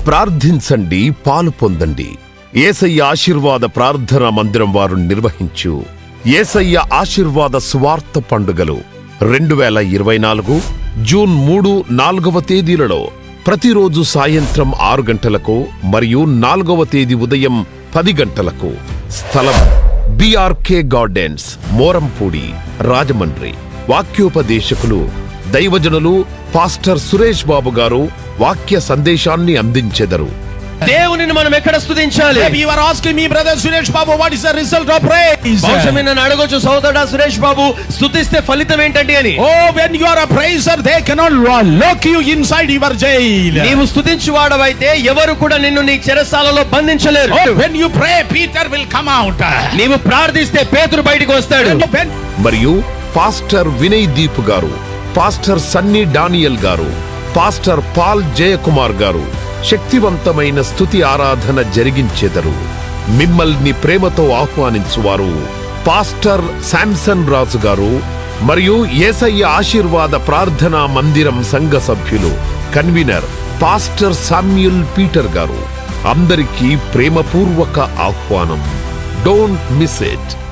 ప్రార్థించండి పాలు పొందండి ఏసయ్య ఆశీర్వాద ప్రార్థనా మందిరం వారు నిర్వహించు ఏసయ్య ఆశీర్వాద స్వార్థ పండుగలు రెండు వేల ఇరవై నాలుగు జూన్ మూడు నాలుగవ తేదీలలో ప్రతిరోజు సాయంత్రం ఆరు గంటలకు మరియు నాలుగవ తేదీ ఉదయం పది గంటలకు స్థలం బిఆర్కే గార్డెన్స్ మోరంపూడి రాజమండ్రి వాక్యోపదేశకులు దైవజనులు పాస్టర్ సురేష్ బాబు గారు వాక్య సందేశాన్ని అందించెదరు దేవునిని మనం ఎక్కడ స్తుతించాలి Maybe you are asking me, brother Suresh Babu, what is the result of praise? బహుశా మీరు నన్ను అడగొచ్చు సోదరుడా సురేష్ బాబు స్తుతిస్తే ఫలితం ఏంటండి అని Oh, when you are a praiser, they cannot lo- lock you inside your jail. నీవు స్తుతించువాడవైతే ఎవరు కూడా నిన్ను నీ చెరసాలలో బంధించలేరు Oh, when you pray, Peter will come out. నీవు ప్రార్థిస్తే పేతురు బయటికి వస్తాడు When మరియు పాస్టర్ వినయ్ దీప్ గారు పాస్టర్ సన్నీ డానియల్ గారు పాస్టర్ పాల్ జయకుమార్ గారు శక్తివంతమైన స్తుతి ఆరాధన జరిగించెదరు మిమ్మల్ని ప్రేమతో ఆహ్వానించువారు పాస్టర్ శాంసన్ రాజు గారు మరియు ఏసయ్య ఆశీర్వాద ప్రార్థనా మందిరం సంఘ సభ్యులు కన్వీనర్ పాస్టర్ సామ్యుల్ పీటర్ గారు అందరికీ ప్రేమపూర్వక ఆహ్వానం డోంట్ మిస్ ఇట్